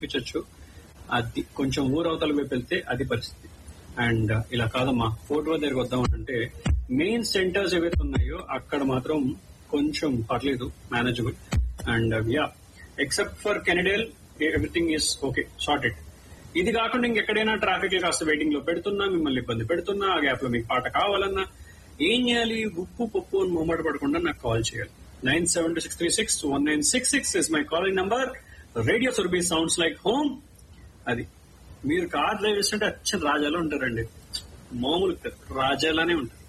చూపించచ్చు అది కొంచెం ఊరవతల వైపు వెళ్తే అది పరిస్థితి అండ్ ఇలా కాదమ్మా ఫోర్ట్ వర్ దగ్గరికి వద్దాం అంటే మెయిన్ సెంటర్స్ ఏవైతే ఉన్నాయో అక్కడ మాత్రం కొంచెం పర్లేదు manageable and yeah except for కెనడేల్ ఎవ్రీథింగ్ ఈస్ ఓకే సార్టెడ్ ఇది కాకుండా ఇంకెక్కడైనా ట్రాఫిక్ కాస్త వెయిటింగ్ లో పెడుతున్నా మిమ్మల్ని ఇబ్బంది పెడుతున్నా ఆ గ్యాప్ లో మీకు పాట కావాలన్నా ఏం చేయాలి ఉప్పు పప్పు అని మొమ్మట పడకుండా నాకు కాల్ చేయాలి nine seven two six three six one nine six six is my calling number radio Surabhi sounds like home అది మీరు కార్ డ్రైవ్ చేస్తుంటే అచ్చం రాజాలో ఉంటారండి మామూలు కాదు, రాజాలానే ఉంటారు